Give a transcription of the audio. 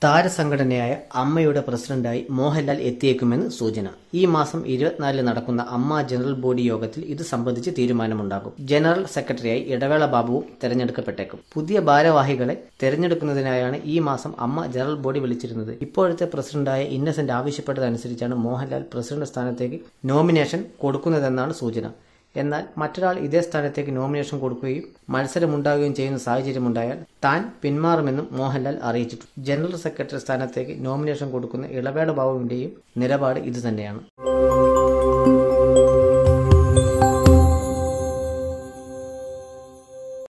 താരസംഘടനയായ അമ്മയുടെ പ്രസിഡന്റായി മോഹൻലാൽ എത്തിയേക്കുമെന്ന് സൂചന ഈ മാസം ഇരുപത്തിനാലിന് നടക്കുന്ന അമ്മ ജനറൽ ബോഡി യോഗത്തിൽ ഇത് സംബന്ധിച്ച് തീരുമാനമുണ്ടാകും ജനറൽ സെക്രട്ടറിയായി ഇടവേള ബാബുവും തെരഞ്ഞെടുക്കപ്പെട്ടേക്കും പുതിയ ഭാരവാഹികളെ തെരഞ്ഞെടുക്കുന്നതിനായാണ് ഈ മാസം അമ്മ ജനറൽ ബോഡി വിളിച്ചിരുന്നത് ഇപ്പോഴത്തെ പ്രസിഡന്റായ ഇന്നസെന്റ് ആവശ്യപ്പെട്ടതനുസരിച്ചാണ് മോഹൻലാൽ പ്രസിഡന്റ് സ്ഥാനത്തേക്ക് നോമിനേഷൻ കൊടുക്കുന്നതെന്നാണ് സൂചന എന്നാൽ മറ്റൊരാൾ ഇതേ സ്ഥാനത്തേക്ക് നോമിനേഷൻ കൊടുക്കുകയും മത്സരമുണ്ടാകുകയും ചെയ്യുന്ന സാഹചര്യമുണ്ടായാൽ താൻ പിന്മാറുമെന്നും മോഹൻലാൽ അറിയിച്ചിട്ടുണ്ട് ജനറൽ സെക്രട്ടറി സ്ഥാനത്തേക്ക് നോമിനേഷൻ കൊടുക്കുന്ന ഇളവേട ബാബുവിന്റെയും നിലപാട് ഇതുതന്നെയാണ്